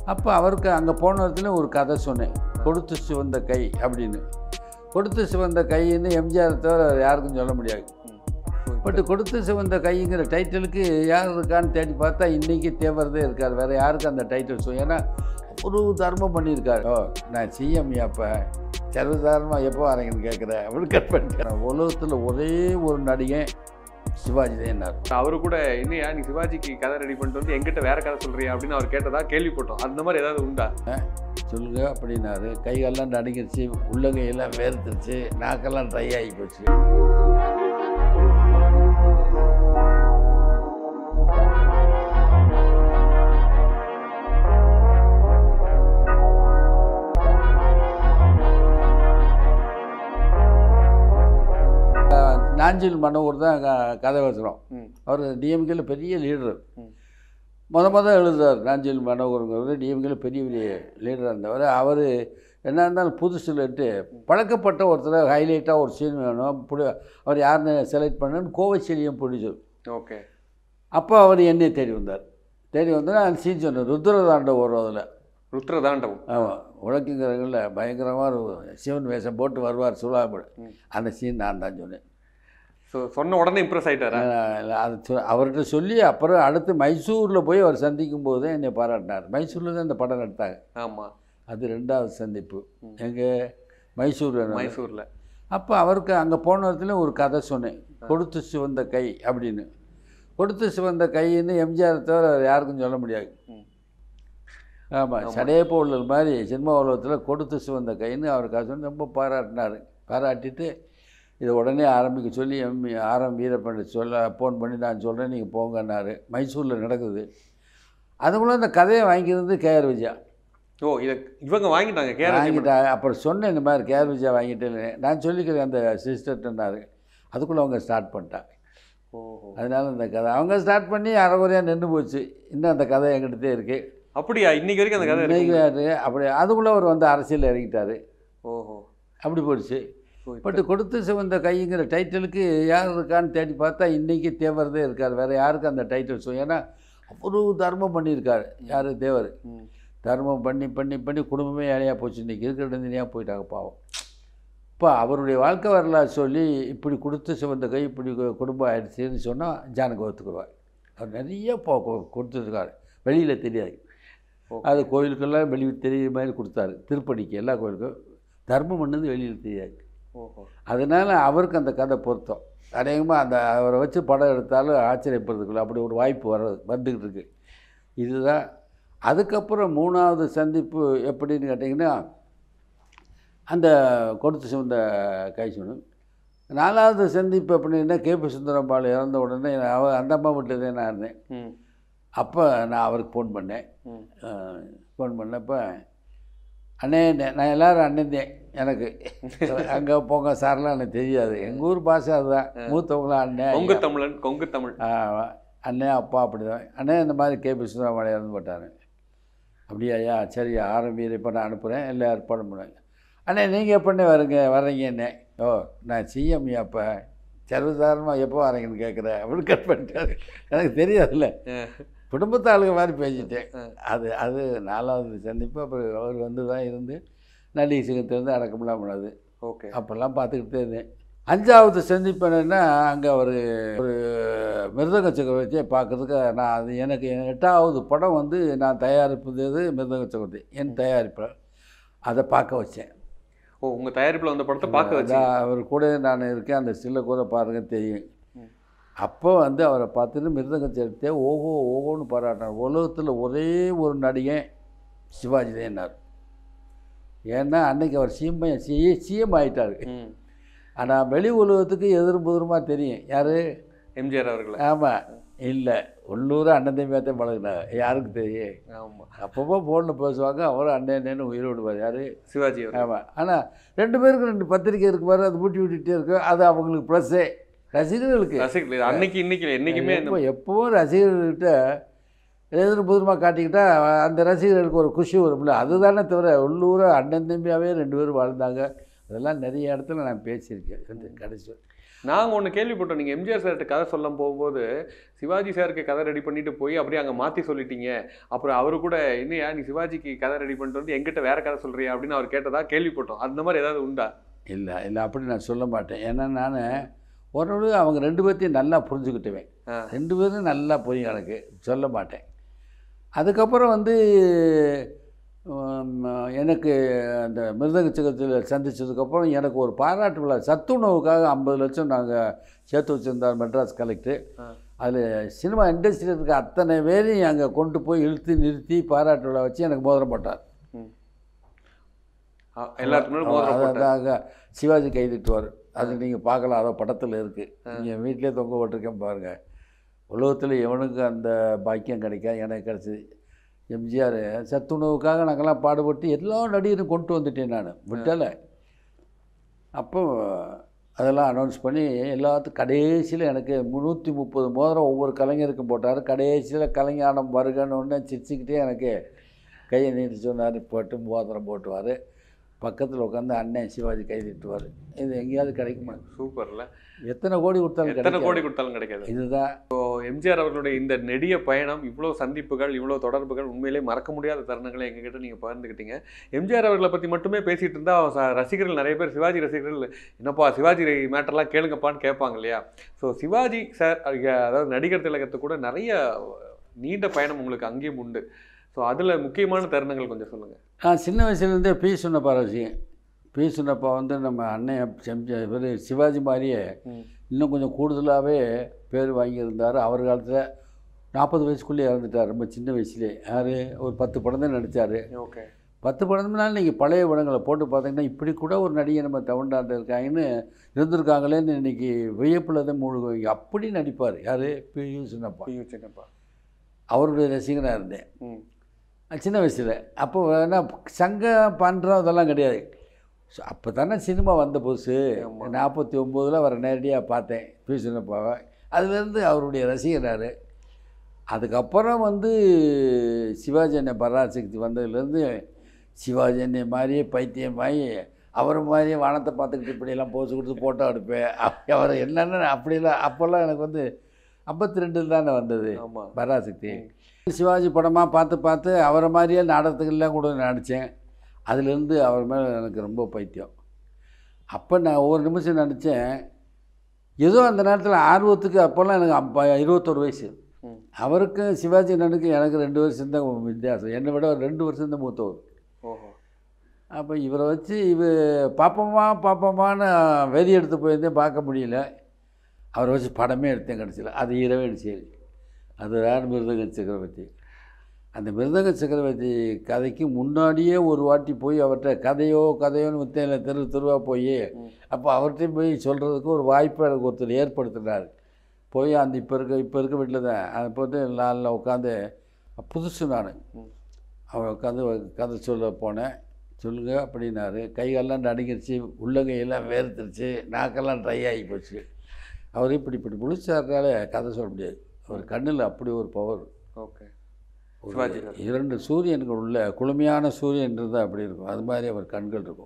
அப்போ அவருக்கு அங்கே போன இடத்துல ஒரு கதை சொன்னேன் கொடுத்து சிவந்த கை அப்படின்னு கொடுத்து சிவந்த கைன்னு எம்ஜிஆர் தவிர வேற யாருக்கும் சொல்ல முடியாது பட் கொடுத்து சிவந்த கைங்கிற டைட்டிலுக்கு யார் இருக்கான்னு தேடி பார்த்தா இன்றைக்கி தேவரதே இருக்கார் வேறு யாருக்கும் அந்த டைட்டில் சொல் ஏன்னா ஒரு தர்மம் பண்ணியிருக்காரு ஓ நான் சிஎம் அப்போ சர்வசாதாரணமாக எப்போ வரீங்கன்னு கேட்குறேன் அப்படின்னு கட் பண்ணிட்டேன் உலகத்தில் ஒரே ஒரு நடிகன் சிவாஜி தான் அவரு கூட என்னையா நீ சிவாஜிக்கு கதை ரெடி பண்ணிட்டு வந்து எங்கிட்ட வேற கதை சொல்றியா அப்படின்னு அவர் கேட்டதா கேள்விப்பட்டோம் அந்த மாதிரி ஏதாவது உண்டா சொல்லுங்க அப்படின்னாரு கைகாலெல்லாம் நடுங்கிருச்சு உள்ளங்கையெல்லாம் வேர்த்துருச்சு நாக்கெல்லாம் ட்ரை ஆகி போச்சு அஹ் நாஞ்சில் மனோகர் தான் க- கதை வச்சுறோம் ம். அவர் டிஎம்கேல பெரிய லீடர் ம். முத முத எழுதுறார் நாஞ்சில் மனோகருங்கிறது டிஎம்கேல பெரிய பெரிய லீடராக இருந்தவர் அவர் என்ன இருந்தாலும் புதுசுலட்டு பழக்கப்பட்ட ஒருத்தர் ஹைலைட்டாக ஒரு சீன் வேணும் புடி அவர் யாருன்னு செலக்ட் பண்ணணும்னு கோவச்செலியும் ப்ரொடியூசர் ஓகே அப்போ அவர் என்னை தேடி வந்தார் தேடி வந்தோன்னா அந்த சீன் சொன்னார் ருத்ரதாண்டம் வரும் அதில் ருத்ர தாண்டவம் ஆமாம் உலகங்கிறவங்கள பயங்கரமாக ஒரு சிவன் வேஷம் போட்டு வருவார் சுலாபுடு ம். அந்த சீன் நான் தான் சொன்னேன் ஸோ சொன்ன உடனே இம்ப்ரெஸ் ஆயிட்டாரா அஹ் அது சொ- அவர்கிட்ட சொல்லி அப்புறம் அடுத்து மைசூரில் போய் அவர் சந்திக்கும் போது தான் என்னை பாராட்டினார் மைசூரில் தான் இந்த படம் எடுத்தாங்க ஆமா அது ரெண்டாவது சந்திப்பு ம். எங்கே மைசூரில் மைசூர்ல அப்போ அவருக்கு அங்கே போன இடத்துல ஒரு கதை சொன்னேன் கொடுத்து சிவந்த கை அப்படின்னு கொடுத்து சிவந்த கைன்னு எம்ஜிஆர் தவிர வேற யாருக்கும் சொல்ல முடியாது ம். ஆமாம் ஆமா. சடையப்ப உள்ளல் மாதிரி சினிமா உலகத்தில் கொடுத்து சிவந்த கைன்னு அவர் சொன்னி ரொம்ப பாராட்டினார் பாராட்டிட்டு இதை உடனே ஆரம்பிக்க சொல்லி எம் ஆரம் வீரப்பன் சொல்ல ஃபோன் பண்ணி நான் சொல்கிறேன் நீங்கள் போங்கன்னாரு மைசூரில் நடக்குது அதுக்குள்ளே அந்த கதையை வாங்கியிருந்து கேஆர் விஜயா ஓ இத இவங்க வாங்கிட்டாங்க கேரளா வாங்கிட்டாங்க அப்புறம் சொன்னேன் இந்த மாதிரி கேஆர் விஜயா வாங்கிட்டேன்னு நான் சொல்லிக்கிறேன் அந்த சிஸ்டர்ட்டனாரு அதுக்குள்ளே அவங்க ஸ்டார்ட் பண்ணிட்டாங்க ஓஹோ அதனால இந்த கதை அவங்க ஸ்டார்ட் பண்ணி அரைகுறையாக நின்று போச்சு இன்னும் அந்த கதை எங்கிட்டே இருக்குது அப்படியா இன்னைக்கு வரைக்கும் அந்த கதை இன்னைக்கு இருக்கு அது அப்படி அதுக்குள்ளே அவர் வந்து அரசியல் இறங்கிட்டார் ஓஹோ அப்படி போயிடுச்சு ஓ, இப்ப- பட் கொடுத்து சிவந்த கைங்கிற டைட்டிலுக்கு யார் இருக்கான்னு தேடி பார்த்தா இன்றைக்கி தேவரதே இருக்கார் வேறு யாருக்கும் அந்த டைட்டில் சொல் ஏன்னா அவ்வளோ தர்மம் பண்ணியிருக்காரு யார் தேவர் ம். தர்மம் பண்ணி பண்ணி பண்ணி குடும்பமே ஏழையாக போச்சு இன்றைக்கி இருக்கிற தனியாக போயிட்டாங்க பாவம் இப்போ அவருடைய வாழ்க்கை வரலாறு சொல்லி இப்படி கொடுத்து சிவந்த கை இப்படி கு- குடும்பம் ஆயிடுச்சுன்னு சொன்னால் ஜானகம் ஒத்துக்குருவார் அவர் நிறைய போ கொ- கொடுத்துருக்காரு வெளியில் தெரியாது ஓகே. அது கோயிலுக்கெல்லாம் வெளியில் தெரியுற மாதிரி கொடுத்தாரு திருப்பதிக்கு எல்லா கோயிலுக்கும் தர்மம் பண்ணது வெளியில் தெரியாது ஓஹோ அதனால் அவருக்கு அந்த கதை பொருத்தம் அநேகமாக அந்த அவரை வச்சு படம் எடுத்தாலும் ஆச்சரியப்படுறதுக்குள்ள அப்படி ஒரு வாய்ப்பு வர வந்துக்கிட்டு இருக்கு இதுதான் அதுக்கப்புறம் மூணாவது சந்திப்பு எப்படின்னு கேட்டிங்கன்னா அந்த கொடுத்து சிவந்த கைசுனு நாலாவது சந்திப்பு அப்படின்னா கேபி சுந்தரம்பாள் இறந்த உடனே அவ அந்த அம்மா வீட்டில் தான் நான் இருந்தேன் ம் அப்போ நான் அவருக்கு ஃபோன் பண்ணேன் ம் ஃபோன் பண்ணப்போ அண்ணே நே- நான் எல்லாரும் அண்ணன் தான் எனக்கு அங்கே போங்க சார்லாம் எனக்கு தெரியாது எங்கள் ஊர் பாஷை அதுதான் மூத்தவங்களாம் அண்ணன் கொங்கு ஐயா. தமிழன் கொங்கு தமிழ் ஆ, அண்ணன் அப்பா அப்படி தான் அண்ணன் இந்த மாதிரி கேபி சுந்தரமலை இறந்து போட்டாரு அப்படியா ஐயா சரி ஆரம்பியில் இப்போ நான் அனுப்புகிறேன் எல்லாம் ஏற்பாடு பண்ணுவேன் அண்ணே நீங்கள் எப்பண்ணே வரீங்க வர்றீங்க என்ன ஓ நான் சிஎம் அப்போ சர்வசாதாரணமாக எப்போ வரீங்கன்னு கேட்குறேன் அப்படின்னு கட் பண்ணிட்டாரு எனக்கு தெரியாதுல்ல குடும்பத்து ஆளுங்க மாதிரி பேசிட்டேன் ஆ. அது அது நாலாவது சந்திப்பு அப்புறம் அவர் வந்து தான் இருந்து நடிகை சிங்கத்திலேருந்து அடக்கமெல்லாம் பண்ணது ஓகே அப்போல்லாம் பார்த்துக்கிட்டே இருந்தேன் அஞ்சாவது சந்திப்பு என்னன்னா அங்கே ஒரு ஒரு மிருதங்க சக்கரவர்த்தியை பார்க்கறதுக்கு நான் அது எனக்கு என் எட்டாவது படம் வந்து நான் தயாரிப்பது மிருதங்க சக்கரவர்த்தி என் தயாரிப்பு அதை பார்க்க வச்சேன் ஓ உங்க தயாரிப்புல வந்த படத்தை பார்க்க வச்சு அதான் அவர் கூட நான் இருக்கேன் அந்த ஸ்டில்லை கூட பாருங்க தெரியும் ம். அப்போ வந்து அவரை பார்த்துட்டு மிருதங்க சக்கரவர்த்தியை ஓஹோ ஓஹோன்னு பாராட்டினார் உலகத்தில் ஒரே ஒரு நடிகன் சிவாஜி தேனார் ஏன்னா அன்னைக்கு அவர் சிஎம் சிஎம் ஆயிட்டார் ம் ஆனால் வெளி உலகத்துக்கு எதிரும் புதிருமா தெரியும் யார் எம்ஜிஆர் அவர்களை ஆமாம் இல்லை உள்ளூர் அண்ணன் தம்பியாத்தான் பழகினாங்க யாருக்கு தெரியும் ஆமா அப்பப்போ ஃபோனில் பேசுவாங்க அவரும் அண்ணன் அண்ணன்னு உயிர் விடுவார் யார் சிவாஜி அவர் ஆமாம் ஆனால் ரெண்டு பேருக்கு ரெண்டு பத்திரிக்கை இருக்கு பாரு அது ஊட்டி விட்டுட்டே இருக்கும் அது அவங்களுக்கு ப்ளஸ்ஸே ரசிகர்களுக்கு ரசிகர்கள் அன்னைக்கு இன்னைக்கு இல்லை, என்னைக்குமே இந்த எப்போ எப்பவும் ரசிகர்கள்கிட்ட எதிரும் புதிருமா காட்டிக்கிட்டா அந்த ரசிகர்களுக்கு ஒரு குஷி வரும்ல அதுதானே தவிர உள்ளூர அண்ணன் தம்பியாகவே ரெண்டு பேரும் வாழ்ந்தாங்க அதெல்லாம் நிறைய இடத்துல நான் பேசியிருக்கேன் இந்த கடைசி வரை. நாங்க ஒண்ணு கேள்விப்பட்டோம் நீங்க எம்ஜிஆர் சார்கிட்ட கதை சொல்ல போகும்போது சிவாஜி சாருக்கு கதை ரெடி பண்ணிட்டு போய் அப்படியே அங்க மாத்தி சொல்லிட்டீங்க அப்புறம் அவரு கூட என்னையா நீ சிவாஜிக்கு கதை ரெடி பண்ணிட்டு வந்து எங்கிட்ட வேற கதை சொல்றியா அப்படின்னு அவர் கேட்டதா கேள்விப்பட்டோம் அந்த மாதிரி ஏதாவது உண்டா இல்லை இல்லை அப்படி நான் சொல்ல மாட்டேன் ஏன்னா நான் ஓரளவு அவங்க ரெண்டு பேர்த்தையும் நல்லா புரிஞ்சுக்கிட்டுவேன் ஆ. ரெண்டு பேரும் நல்லா புரியும் எனக்கு சொல்ல மாட்டேன் அதுக்கப்புறம் வந்து உம், எனக்கு அந்த மிருதங்க சங்கத்தில் சந்திச்சதுக்கப்புறம் எனக்கு ஒரு பாராட்டு விழா சத்துணவுக்காக ஐம்பது லட்சம் நாங்கள் சேர்த்து வச்சுருந்தார் மெட்ராஸ் கலெக்டர் ஆ. அதில் சினிமா இண்டஸ்ட்ரியில் இருக்க அத்தனை பேரையும் அங்கே கொண்டு போய் இழுத்து நிறுத்தி பாராட்டு விழா வச்சு எனக்கு மோதிரம் போட்டார் அ- எல்லாத்துக்கும் மோதிரம் போட்டார். அதாக சிவாஜி கைதிட்டுவார் அது நீங்கள் பார்க்கலாம் அதோ படத்தில் இருக்குது நீங்கள் வீட்டிலே தொங்க போட்டிருக்கேன் பாருங்கள் உலகத்தில் எவனுக்கு அந்த பாக்கியம் கிடைக்கா எனக்கு கிடச்சிது எம்ஜிஆர் சத்துணவுக்காக நாங்கள்லாம் பாடுபட்டு எல்லா நடிகரும் கொண்டு வந்துட்டேன் நான் விட்டலை அப்போ அதெல்லாம் அனௌன்ஸ் பண்ணி எல்லாத்துக்கும் கடைசியில் எனக்கு முந்நூற்றி முப்பது மோதிரம் ஒவ்வொரு கலைஞருக்கும் போட்டார் கடைசியில் கலைஞானம் வருகன்னு ஒன்று சிரிச்சுக்கிட்டே எனக்கு கையை நீட்டி சொன்னார் போட்டு மோதிரம் போட்டுவார் பக்கத்தில் உட்காந்து அண்ணன் சிவாஜி கை திட்டுவார் இது எங்கேயாவது கிடைக்குமா சூப்பர்ல எத்தனை கோடி கொடுத்தாலும் எத்தனை கிடைக்கும் கோடி கொடுத்தாலும் கிடைக்காது இதுதான் எம்ஜிஆர் அவர்களுடைய இந்த நெடிய பயணம் இவ்வளோ சந்திப்புகள் இவ்வளோ தொடர்புகள் உண்மையிலே மறக்க முடியாத தருணங்களை எங்ககிட்ட நீங்கள் பகிர்ந்துக்கிட்டீங்க எம்ஜிஆர் அவர்களை பற்றி மட்டுமே பேசிட்டு இருந்தா ச- ரசிகர்கள் நிறைய பேர் சிவாஜி ரசிகர்கள் என்னப்பா சிவாஜி மேட்டர்லாம் கேளுங்கப்பான்னு கேட்பாங்க இல்லையா ஸோ சிவாஜி சார் அதாவது நடிகர் திலகத்து கூட நிறைய நீண்ட பயணம் உங்களுக்கு அங்கேயும் உண்டு ஸோ அதில் முக்கியமான தருணங்கள் கொஞ்சம் சொல்லுங்கள் நான் சின்ன வயசுலேருந்தே பி சுண்ணப்பா ரசிகன் பி சுண்ணப்பா வந்து நம்ம அண்ணன் செஞ்ச இவர் சிவாஜி மாதிரியே இன்னும் கொஞ்சம் கூடுதலாகவே பேர் வாங்கியிருந்தார் அவர் காலத்தில் நாற்பது வயசுக்குள்ளே இறந்துட்டார் ரொம்ப சின்ன வயசுலேயே யார் ஒரு பத்து படம் தான் நடித்தார் ஓகே பத்து படம்னாலும் நீங்கள் பழைய படங்களை போட்டு பார்த்தீங்கன்னா இப்படி கூட ஒரு நடிகை நம்ம தமிழ்நாட்டில் இருக்காங்கன்னு இருந்திருக்காங்களேன்னு இன்னைக்கு வியப்பில் தான் மூழ்குவீங்க அப்படி நடிப்பார் யார் P U Chinnappa PU Chinnappa அவருடைய ரசிகனாக இருந்தேன் ம் சின்ன வயசில் அப்போ வேணா சங்கம் பண்ணுறோம் அதெல்லாம் கிடையாது அப்போ தானே சினிமா வந்த புதுசு ஆமா. நாற்பத்தி ஒம்போதில் வர நேரடியாக பார்த்தேன் பி சின்னப்பாவை அதுலேருந்து அவருடைய ரசிகனார் அதுக்கப்புறம் வந்து சிவாஜி அண்ணன் பராசக்தி வந்ததுலேருந்து சிவாஜி அண்ணன் மாதிரியே பைத்தியமாகி அவர் மாதிரியே வானத்தை பார்த்துக்கிட்டு இப்படியெல்லாம் போஸ் கொடுத்து ஃபோட்டோ எடுப்பேன் அவர் என்னென்ன அப்படிலாம் அப்போல்லாம் எனக்கு வந்து ஐம்பத்தி ரெண்டில் தானே வந்தது ஆமாம் பராசக்தி சிவாஜி படமாக பார்த்து பார்த்து அவரை மாதிரியே நாடகத்துக்கெல்லாம் கூட நடித்தேன் அதுலேருந்து அவர் மேலே எனக்கு ரொம்ப பைத்தியம் அப்போ நான் ஒவ்வொரு நிமிஷம் நடித்தேன் ஏதோ அந்த நேரத்தில் ஆர்வத்துக்கு அப்போல்லாம் எனக்கு அப்போ இருபத்தொரு வயசு ம் அவருக்கு சிவாஜி அண்ணனுக்கு எனக்கு ரெண்டு வருஷம் தான் வித்தியாசம் என்னை விட ஒரு ரெண்டு வருஷம் தான் மூத்தவர் ஓஹோ அப்போ இவரை வச்சு இவ பாப்போமா பாப்போமான்னு வெறி எடுத்து போயிருந்தேன் பார்க்க முடியல அவரை வச்சு படமே எடுத்தேன் கடைசியில் அது இரவேடு சரி அது யார் மிருதங்க சக்கரவர்த்தி அந்த மிருதங்க சக்கரவர்த்தி கதைக்கு முன்னாடியே ஒரு வாட்டி போய் அவர்கிட்ட கதையோ கதையோன்னு முத்தையில் தெரு தெருவாக போய் ம். அப்போ அவர்கிட்ட போய் சொல்கிறதுக்கு ஒரு வாய்ப்பை எனக்கு ஒருத்தர் ஏற்படுத்தினார் போய் அந்த இப்போ இருக்க இப்போ இருக்க வீட்டில் தான் அதை போட்டு நாளில் உட்காந்து புதுசு நான் ம். அவர் உட்காந்து கதை சொல்ல போனேன் சொல்லுங்க அப்படின்னாரு கைகாலெல்லாம் நடுங்கிருச்சு உள்ளங்கையெல்லாம் வேர்த்துருச்சு நாக்கெல்லாம் ட்ரை ஆகி போச்சு அவர் இப்படி இப்படி முழிச்சாருனால கதை சொல்ல முடியாது அவர் கண்ணில் அப்படி ஒரு பவர் ஓகே சிவாஜி இரண்டு சூரியன்கள் உள்ள குளுமையான சூரியன் இருந்தால் அப்படி இருக்கும் அது மாதிரி அவர் கண்கள் இருக்கும்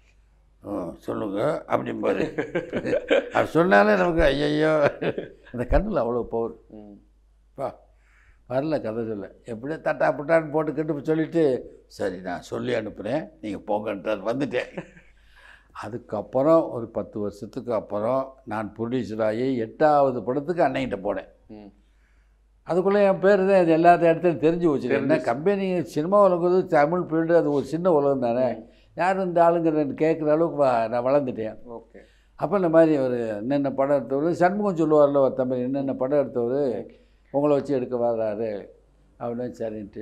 ஆ, சொல்லுங்க அப்படிம்பாரு அவர் சொன்னாலே நமக்கு ஐயையோ அந்த கண்ணில் அவ்வளோ பவர் ம் பா வரல கதை சொல்ல எப்படியோ தட்டா புட்டான்னு போட்டு கட்டு சொல்லிவிட்டு சரி நான் சொல்லி அனுப்புகிறேன் நீங்கள் போங்கன்றார் வந்துட்டேன் அதுக்கப்புறம் ஒரு பத்து வருஷத்துக்கு அப்புறம் நான் ப்ரொடியூசராகி எட்டாவது படத்துக்கு அன்னைகிட்ட போனேன் ம் அதுக்குள்ளே என் பேர் தான் இது எல்லா இடத்துலையும் தெரிஞ்சு வச்சு என்ன கம்பெனி சினிமா உலகம் தமிழ் ஃபீல்டு அது ஒரு சின்ன உலகம் தானே யார் இந்த ஆளுங்கிற கேட்குற அளவுக்கு வ- நான் வளர்ந்துட்டேன் ஓகே அப்போ இந்த மாதிரி ஒரு என்னென்ன படம் எடுத்தவர் சண்முகம் சொல்லுவார்ல ஒரு தமிழ் என்னென்ன படம் எடுத்தவர் உங்களை வச்சு எடுக்க வர்றாரு அப்படின்னு சரின்ட்டு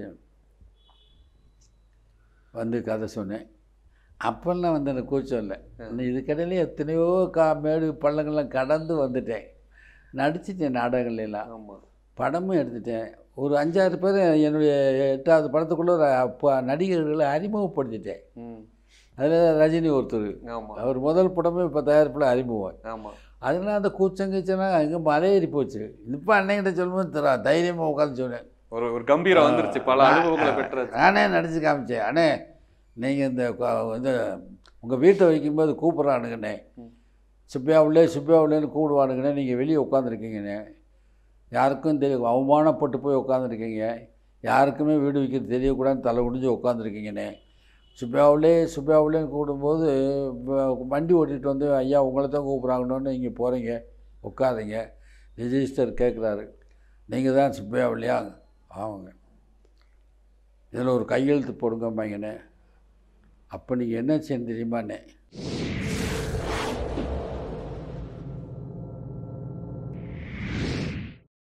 வந்து கதை சொன்னேன் அப்போல்லாம் வந்து எனக்கு கூச்சம் இல்லை இன்னும் இதுக்கடையிலே எத்தனையோ கா மேடு பள்ளங்கள்லாம் கடந்து வந்துட்டேன் நடிச்சிட்டேன் நாடகங்கள்ல எல்லாம் ஆமாம் படமும் எடுத்துட்டேன் ஒரு அஞ்சாறு பேர் என்னுடைய எட்டாவது படத்துக்குள்ளே ஒரு அப்போ நடிகர்களை அறிமுகப்படுத்திட்டேன் ம் அதில் ரஜினி ஒருத்தர் ஆமாம் அவர் முதல் படமே இப்போ தயாரிப்பில் அறிமுகம் ஆமாம் அதனால அந்த கூச்சம் கீச்சம்லாம் அங்கே மலையேறி போச்சு இப்போ அன்னைகிட்ட சொல்லும்போது தர தைரியமாக உட்காந்து சொன்னேன் ஒரு ஒரு கம்பீரம் வந்துருச்சு பல அனுபவங்களை பெற்றது நானே நடிச்சு காமிச்சேன் அண்ணே நீங்கள் இந்த க- இந்த உங்கள் வீட்டை வைக்கும்போது கூப்பிட்றானுங்கண்ணே ம். சுப்பியாவிலே சுப்பியாவிலேன்னு கூடுவானுங்கண்ணே நீங்கள் வெளியே உட்காந்துருக்கீங்கண்ணே யாருக்கும் தெரியும் அவமானப்பட்டு போய் உட்காந்துருக்கீங்க யாருக்குமே வீடு வைக்கிறது தெரியக்கூடாதுன்னு தலை குடிஞ்சு உட்காந்துருக்கீங்கண்ணே சுப்பியாவிலே சுப்பியாவிலேன்னு கூடும்போது வ- வண்டி ஓட்டிகிட்டு வந்து ஐயா உங்களை தான் கூப்பிட்றாங்கன்னு இங்கே போகிறீங்க உட்காதீங்க ரிஜிஸ்டர் கேட்குறாரு நீங்கள் தான் சுப்பியாவிலையா ஆமாங்க இதில் ஒரு கையெழுத்து போடுங்கம்பாங்கண்ணே அப்போ நீங்கள் என்ன செய்யணும் தெரியுமாண்ணே